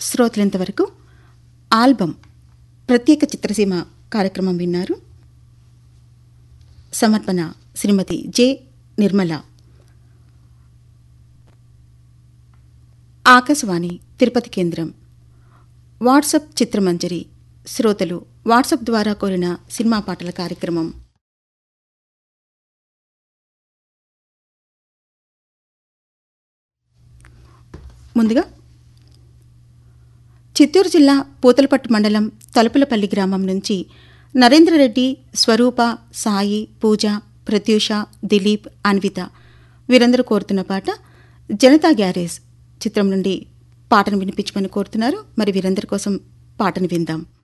శ్రోతలంతవరకు album ప్రత్యేక చిత్రసీమ కార్యక్రమం విన్నారు సమర్పణ శ్రీమతి జె నిర్మల ఆకాశవాణి తిరుపతి కేంద్రం వాట్సప్ చిత్రమంజరి శ్రోతలు వాట్సప్ ద్వారా కోరిన సినిమా పాటల కార్యక్రమం ముందుగా చిత్తూరు జిల్లా పూతలపట్టు మండలం తలుపులపల్లి గ్రామం నుంచి నరేంద్రరెడ్డి స్వరూప సాయి పూజ ప్రత్యూష దిలీప్ అన్విత వీరందరూ కోరుతున్న పాట జనతా గ్యారేజ్ చిత్రం నుండి పాటను వినిపించమని కోరుతున్నారు మరి వీరందరి కోసం పాటను విందాం